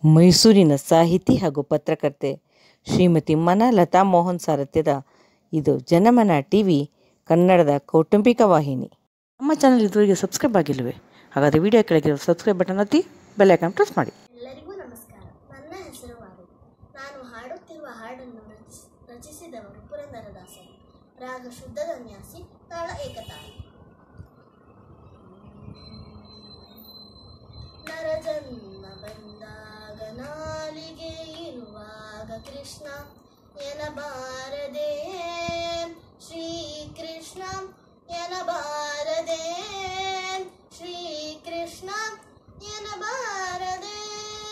ಮೈಸೂರಿನ ಸಾಹಿತಿ ಹಾಗೂ ಪತ್ರಕರ್ತೆ ಶ್ರೀಮತಿ ಮನಲತಾ ಮೋಹನ್ ಸಾರಥ್ಯದ ಇದು ಜನಮನ ಟಿ ವಿ ಕನ್ನಡದ ಕೌಟುಂಬಿಕ ವಾಹಿನಿ ನಮ್ಮ ಚಾನಲ್ ಇದುವರೆಗೆ ಸಬ್ಸ್ಕ್ರೈಬ್ ಆಗಿಲ್ಲವೇ ಹಾಗಾದರೆ ವಿಡಿಯೋ ಕೆಳಗಿರೋ ಸಬ್ಸ್ಕ್ರೈಬ್ ಬಟನ್ ಒತ್ತಿ ಬೆಲ್ ಐಕಾನ್ ಪ್ರೆಸ್ ಮಾಡಿ ಎಲ್ಲರಿಗೂ ನಮಸ್ಕಾರ ನನ್ನ ಹೆಸರು ವಾರು ನಾನು ಹಾಡುತ್ತಿರುವ ಹಾಡನ್ನು ರಚಿಸ್ ರಚಿಸಿದವರು ಪುರಂದರದಾಸರು ರಾಗ ಶುದ್ಧ ನ್ಯಾಸಿ ತಾಳ ಏಕತಾಳ ನರಜನ್ಮ ಬಂದಾಗ ನಾಲಿಗೆ ಇರುವಾಗ ಕೃಷ್ಣ ಎನಬಾರದೆ ಶ್ರೀ ಕೃಷ್ಣ ಎನಬಾರದೆ ಶ್ರೀ ಕೃಷ್ಣ ಎನಬಾರದೆ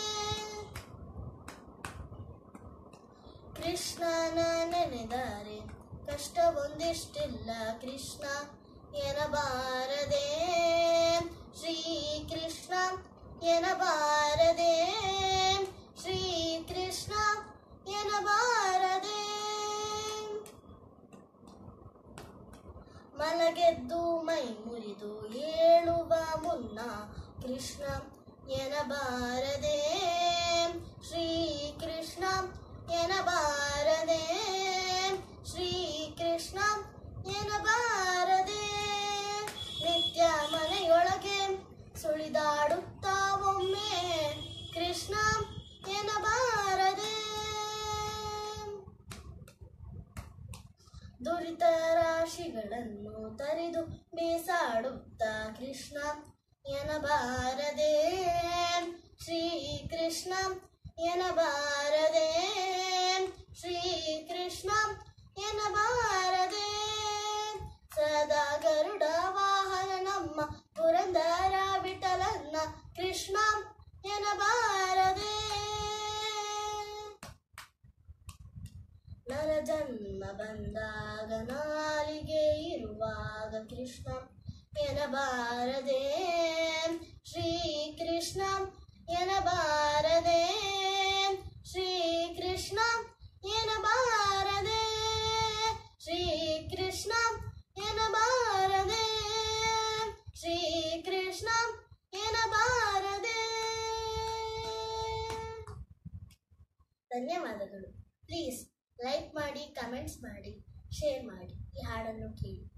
ಕೃಷ್ಣನ ನೆನೆದರೆ ಕಷ್ಟ ಒಂದಿಷ್ಟಿಲ್ಲ ಕೃಷ್ಣ ಎನಬಾರದೆ ಶ್ರೀ ಕೃಷ್ಣ ಎನಬಾರದೆ ಶ್ರೀ ಕೃಷ್ಣ ಎನಬಾರದೆ ಮಲಗೆದ್ದು ಮೈ ಮುರಿದು ಏಳುವ ಮುನ್ನ ಕೃಷ್ಣ ಎನಬಾರದೆ ಶ್ರೀ ಕೃಷ್ಣ ಎನಬಾರದೆ ಶ್ರೀ ಕೃಷ್ಣ ಎನಬಾರದೆ ನಿತ್ಯ ಮನೆಯೊಳಗೆ ಸುಳಿದಾಡುತ್ತಾ ಒಮ್ಮೆ ಕೃಷ್ಣ ಎನಬಾರದೆ ದುರಿತ ರಾಶಿಗಳನ್ನು ತರಿದು ಬೇಸಾಡುತ್ತ ಕೃಷ್ಣ ಎನಬಾರದೆ ಶ್ರೀ ಕೃಷ್ಣ ಎನಬಾರದೆ ಶ್ರೀ ಕೃಷ್ಣ ಎನಬಾರದೆ ಸದಾ ಗರುಡ ವಾಹನ ನಮ್ಮ ಪುರಂದರ ವಿಠಲನ್ನ ಕೃಷ್ಣ ಎನಬಾರದೆ ನರಜನ್ಮ ಬಂದಾಗ ನಾಲಿಗೆ ಇರುವಾಗ ಕೃಷ್ಣ ಎನಬಾರದೆ ಶ್ರೀ ಕೃಷ್ಣ ಎನಬಾರದೆ ಶ್ರೀ ಕೃಷ್ಣ ಎನಬಾರದೆ ಶ್ರೀ ಕೃಷ್ಣ ಎನಬಾರದೆ ಶ್ರೀ ಕೃಷ್ಣ ಎನಬಾರದೆ ಧನ್ಯವಾದಗಳು ಪ್ಲೀಸ್ ಲೈಕ್ ಮಾಡಿ ಕಮೆಂಟ್ಸ್ ಮಾಡಿ ಶೇರ್ ಮಾಡಿ ಈ ಹಾಡನ್ನು ಕೇಳಿ